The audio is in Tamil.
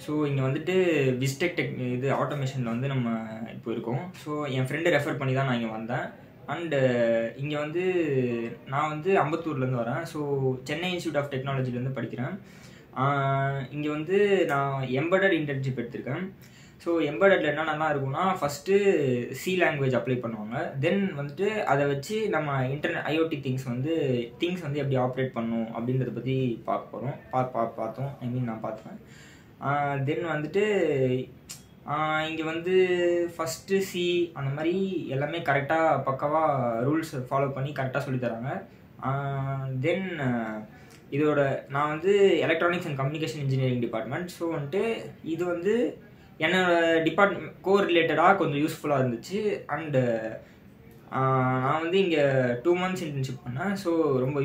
ஸோ இங்கே வந்துட்டு விஸ்டெக் டெக் இது ஆட்டோமேஷனில் வந்து நம்ம இப்போ இருக்கோம் ஸோ என் ஃப்ரெண்டு ரெஃபர் பண்ணி தான் நான் இங்கே வந்தேன் அண்டு இங்கே வந்து நான் வந்து அம்பத்தூர்லேருந்து வரேன் ஸோ சென்னை இன்ஸ்டியூட் ஆஃப் டெக்னாலஜிலேருந்து படிக்கிறேன் இங்கே வந்து நான் எம்படட் இன்டர்ன்ஷிப் எடுத்திருக்கேன் ஸோ எம்படட்ல என்ன நல்லா இருக்கும்னா ஃபஸ்ட்டு சி லாங்குவேஜ் அப்ளை பண்ணுவாங்க தென் வந்துட்டு அதை வச்சு நம்ம இன்டர்நெட் ஐஓடி திங்ஸ் வந்து திங்ஸ் வந்து எப்படி ஆப்ரேட் பண்ணும் அப்படின்றத பற்றி பார்க்க போகிறோம் பா பா பார்த்தோம் ஐ மீன் நான் பார்த்தேன் தென் வந்துட்டு இங்கே வந்து ஃபஸ்ட்டு சி அந்த மாதிரி எல்லாமே கரெக்டாக பக்காவாக ரூல்ஸ் ஃபாலோ பண்ணி கரெக்டாக சொல்லித்தராங்க தென் இதோட நான் வந்து electronics and communication engineering department so வந்துட்டு இது வந்து என்னோட டிபார்ட்மெண்ட் கோர் ரிலேட்டடாக கொஞ்சம் யூஸ்ஃபுல்லாக இருந்துச்சு அண்டு நான் வந்து இங்கே டூ மந்த்ஸ் இன்டர்ன்ஷிப் பண்ணேன் ஸோ ரொம்ப